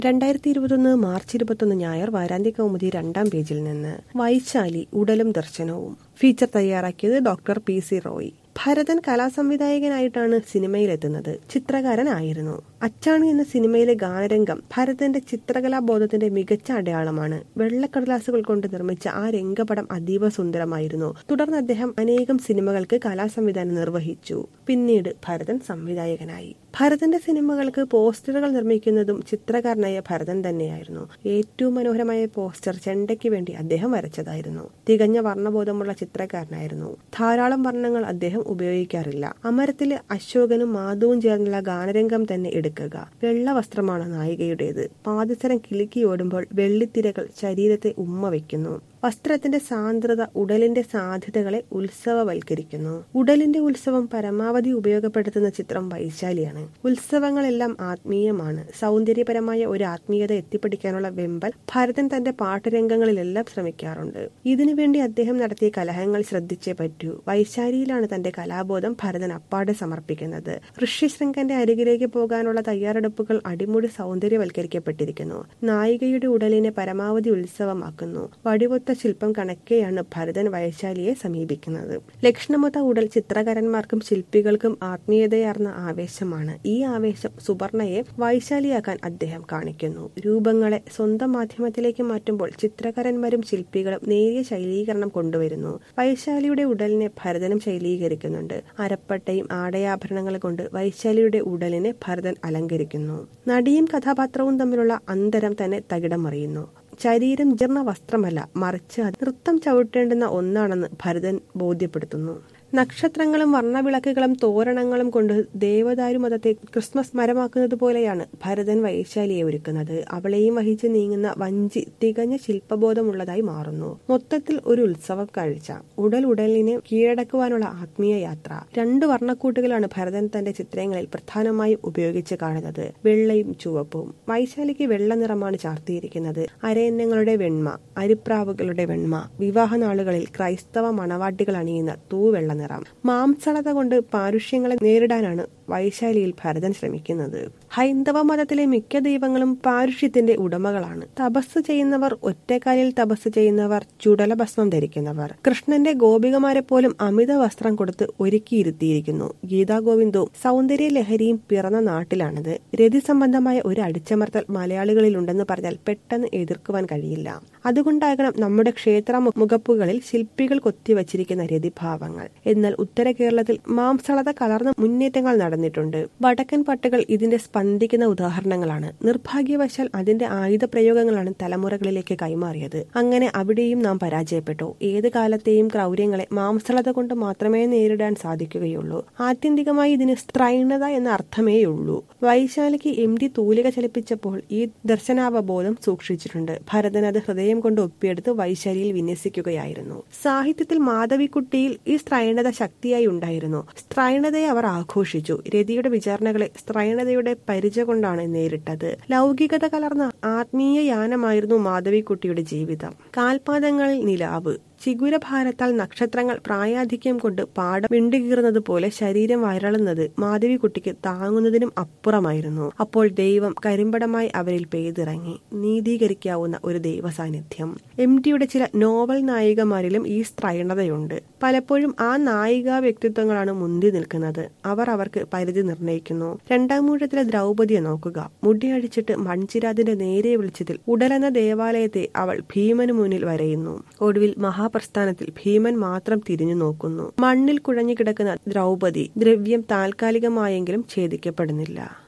രണ്ടായിരത്തി ഇരുപത്തൊന്ന് മാർച്ച് ഇരുപത്തൊന്ന് ഞായർ വാരാന്ത്യ കൗമുദി രണ്ടാം പേജിൽ നിന്ന് വൈശാലി ഉടലും ദർശനവും ഫീച്ചർ തയ്യാറാക്കിയത് doctor P C Roy Bharathan കലാസംവിധായകനായിട്ടാണ് സിനിമയിലെത്തുന്നത് ചിത്രകാരനായിരുന്നു അച്ചാണി എന്ന സിനിമയിലെ ഗാനരംഗം ഭരതന്റെ ചിത്രകലാബോധത്തിന്റെ മികച്ച അടയാളമാണ് വെള്ളക്കടലാസുകൾ കൊണ്ട് നിർമ്മിച്ച ആ രംഗപടം അതീവ സുന്ദരമായിരുന്നു തുടർന്ന് അദ്ദേഹം അനേകം സിനിമകൾക്ക് കലാസംവിധാനം നിർവഹിച്ചു പിന്നീട് ഭരതൻ സംവിധായകനായി ഭരതന്റെ സിനിമകൾക്ക് പോസ്റ്ററുകൾ നിർമ്മിക്കുന്നതും ചിത്രകാരനായ ഭരതൻ തന്നെയായിരുന്നു ഏറ്റവും മനോഹരമായ പോസ്റ്റർ ചെണ്ടയ്ക്ക് വേണ്ടി അദ്ദേഹം വരച്ചതായിരുന്നു തികഞ്ഞ വർണ്ണബോധമുള്ള ചിത്രകാരനായിരുന്നു ധാരാളം വർണ്ണങ്ങൾ അദ്ദേഹം ഉപയോഗിക്കാറില്ല അമരത്തിലെ അശോകനും മാധവും ചേർന്നുള്ള ഗാനരംഗം തന്നെ എടുക്കുക വെള്ള വസ്ത്രമാണ് നായികയുടേത് പാദസരം കിലുക്കി ഓടുമ്പോൾ വെള്ളിത്തിരകൾ ശരീരത്തെ ഉമ്മ വയ്ക്കുന്നു വസ്ത്രത്തിന്റെ സാന്ദ്രത ഉടലിന്റെ സാധ്യതകളെ ഉത്സവവൽക്കരിക്കുന്നു ഉടലിന്റെ ഉത്സവം പരമാവധി ഉപയോഗപ്പെടുത്തുന്ന ചിത്രം വൈശാലിയാണ് ഉത്സവങ്ങളെല്ലാം ആത്മീയമാണ് സൗന്ദര്യപരമായ ഒരു ആത്മീയത എത്തിപ്പിടിക്കാനുള്ള വെമ്പൽ ഭരതൻ തന്റെ പാട്ടുരംഗങ്ങളിലെല്ലാം ശ്രമിക്കാറുണ്ട് ഇതിനുവേണ്ടി അദ്ദേഹം നടത്തിയ കലഹങ്ങൾ ശ്രദ്ധിച്ചേ പറ്റൂ വൈശാലിയിലാണ് തന്റെ കലാബോധം ഭരതൻ അപ്പാടെ സമർപ്പിക്കുന്നത് ഋഷ്യശൃംഖന്റെ അരികിലേക്ക് പോകാനുള്ള തയ്യാറെടുപ്പുകൾ അടിമുടി സൗന്ദര്യവൽക്കരിക്കപ്പെട്ടിരിക്കുന്നു നായികയുടെ ഉടലിനെ പരമാവധി ഉത്സവമാക്കുന്നു വടിവൊത്ത ശില്പം കണക്കെയാണ് ഭരതൻ വൈശാലിയെ സമീപിക്കുന്നത് ലക്ഷണമൊത്ത ഉടൽ ചിത്രകാരന്മാർക്കും ശില്പികൾക്കും ആത്മീയതയാർന്ന ആവേശമാണ് ഈ ആവേശം സുവർണയെ വൈശാലിയാക്കാൻ അദ്ദേഹം കാണിക്കുന്നു രൂപങ്ങളെ സ്വന്തം മാധ്യമത്തിലേക്ക് മാറ്റുമ്പോൾ ചിത്രകാരന്മാരും ശില്പികളും നേരിയ ശൈലീകരണം കൊണ്ടുവരുന്നു വൈശാലിയുടെ ഉടലിനെ ഭരതനും ശൈലീകരിക്കുന്നുണ്ട് അരപ്പട്ടയും ആടയാഭരണങ്ങൾ കൊണ്ട് വൈശാലിയുടെ ഉടലിനെ ഭരതൻ അലങ്കരിക്കുന്നു നടിയും കഥാപാത്രവും തമ്മിലുള്ള അന്തരം തന്നെ തകിടം മറിയുന്നു ശരീരം ജീർണ വസ്ത്രമല്ല മറിച്ച് അത് നൃത്തം ചവിട്ടേണ്ടുന്ന ഒന്നാണെന്ന് ഭരതൻ ബോധ്യപ്പെടുത്തുന്നു നക്ഷത്രങ്ങളും വർണ്ണവിളക്കുകളും തോരണങ്ങളും കൊണ്ട് ദേവദാരു മതത്തെ ക്രിസ്മസ് മരമാക്കുന്നത് പോലെയാണ് ഭരതൻ വൈശാലിയെ ഒരുക്കുന്നത് അവളെയും വഹിച്ച് നീങ്ങുന്ന വഞ്ചി തികഞ്ഞ ശില്പബോധമുള്ളതായി മാറുന്നു മൊത്തത്തിൽ ഒരു ഉത്സവ കാഴ്ച ഉടൽ ഉടലിനെ കീഴടക്കുവാനുള്ള ആത്മീയ യാത്ര രണ്ട് വർണ്ണക്കൂട്ടുകളാണ് ഭരതൻ തന്റെ ചിത്രങ്ങളിൽ പ്രധാനമായും ഉപയോഗിച്ച് കാണുന്നത് വെള്ളയും ചുവപ്പും വൈശാലിക്ക് വെള്ള നിറമാണ് ചാർത്തിയിരിക്കുന്നത് അരയന്നങ്ങളുടെ വെണ്മ അരിപ്രാവുകളുടെ വെണ്മ വിവാഹ നാളുകളിൽ ക്രൈസ്തവ മണവാട്ടികൾ അണിയുന്ന തൂവെള്ള നിറം മാംസളത കൊണ്ട് പാരുഷ്യങ്ങളെ നേരിടാനാണ് വൈശാലിയിൽ ഭരതൻ ശ്രമിക്കുന്നത് ഹൈന്ദവ മതത്തിലെ മിക്ക ദൈവങ്ങളും പാരുഷ്യത്തിന്റെ ഉടമകളാണ് തപസ് ചെയ്യുന്നവർ ഒറ്റക്കാലിൽ തപസ് ചെയ്യുന്നവർ ചുടലഭസ്മം ധരിക്കുന്നവർ കൃഷ്ണന്റെ ഗോപികമാരെ പോലും അമിത വസ്ത്രം കൊടുത്ത് ഒരുക്കിയിരുത്തിയിരിക്കുന്നു ഗീതാ ഗോവിന്ദവും സൗന്ദര്യ ലഹരിയും പിറന്ന നാട്ടിലാണിത് രതി സംബന്ധമായ ഒരു അടിച്ചമർത്തൽ മലയാളികളിൽ ഉണ്ടെന്ന് പറഞ്ഞാൽ പെട്ടെന്ന് എതിർക്കുവാൻ കഴിയില്ല അതുകൊണ്ടാകണം നമ്മുടെ ക്ഷേത്ര മുഖപ്പുകളിൽ ശില്പികൾ കൊത്തിവച്ചിരിക്കുന്ന രതിഭാവങ്ങൾ എന്നാൽ ഉത്തര കേരളത്തിൽ മാംസളത കലർന്ന മുന്നേറ്റങ്ങൾ നടന്നിട്ടുണ്ട് വടക്കൻ പട്ടുകൾ ഇതിന്റെ സ്പന്ദിക്കുന്ന ഉദാഹരണങ്ങളാണ് നിർഭാഗ്യവശാൽ അതിന്റെ ആയുധ പ്രയോഗങ്ങളാണ് തലമുറകളിലേക്ക് കൈമാറിയത് അങ്ങനെ അവിടെയും നാം പരാജയപ്പെട്ടു ഏത് കാലത്തെയും ക്രൗര്യങ്ങളെ മാംസളത കൊണ്ട് മാത്രമേ നേരിടാൻ സാധിക്കുകയുള്ളൂ ആത്യന്തികമായി ഇതിന് സ്ത്രൈണത എന്ന അർത്ഥമേയുള്ളൂ വൈശാലിക്ക് എം ഡി തൂലിക ചലിപ്പിച്ചപ്പോൾ ഈ ദർശനാവബോധം സൂക്ഷിച്ചിട്ടുണ്ട് ഭരതൻ അത് ഹൃദയം കൊണ്ട് ഒപ്പിയെടുത്ത് വൈശാലിയിൽ വിന്യസിക്കുകയായിരുന്നു സാഹിത്യത്തിൽ മാധവിക്കുട്ടിയിൽ ഈ സ്ത്രൈണത ശക്തിയായി ഉണ്ടായിരുന്നു സ്ത്രൈണതയെ അവർ ആഘോഷിച്ചു രതിയുടെ വിചാരണകളെ സ്ത്രൈണതയുടെ പരിച കൊണ്ടാണ് നേരിട്ടത് ലൗകികത കലർന്ന ആത്മീയ യാനമായിരുന്നു മാധവിക്കുട്ടിയുടെ ജീവിതം കാൽപാദങ്ങളിൽ നിലാവ് ചിഗുരഭാരത്താൽ നക്ഷത്രങ്ങൾ പ്രായാധിക്യം കൊണ്ട് പാടം വിണ്ടുകീറുന്നത് പോലെ ശരീരം വരളുന്നത് മാധവിക്കുട്ടിക്ക് താങ്ങുന്നതിനും അപ്പുറമായിരുന്നു അപ്പോൾ ദൈവം കരിമ്പടമായി അവരിൽ പെയ്തിറങ്ങി നീതീകരിക്കാവുന്ന ഒരു ദൈവ സാന്നിധ്യം എം ടിയുടെ ചില നോവൽ നായികമാരിലും ഈ സ്ത്രൈണതയുണ്ട് പലപ്പോഴും ആ നായികാ വ്യക്തിത്വങ്ങളാണ് മുന്തി നിൽക്കുന്നത് അവർ അവർക്ക് പരിധി നിർണ്ണയിക്കുന്നു രണ്ടാം മൂഴത്തിലെ ദ്രൗപതിയെ നോക്കുക മുടിയടിച്ചിട്ട് മൺചിരാതിന്റെ നേരെ വിളിച്ചതിൽ ഉടലെന്ന ദേവാലയത്തെ അവൾ ഭീമന് മുന്നിൽ വരയുന്നു ഒടുവിൽ മഹാ പ്രസ്ഥാനത്തിൽ ഭീമൻ മാത്രം തിരിഞ്ഞു നോക്കുന്നു മണ്ണിൽ കുഴഞ്ഞു കിടക്കുന്ന ദ്രൗപദി ദ്രവ്യം താൽക്കാലികമായെങ്കിലും ഛേദിക്കപ്പെടുന്നില്ല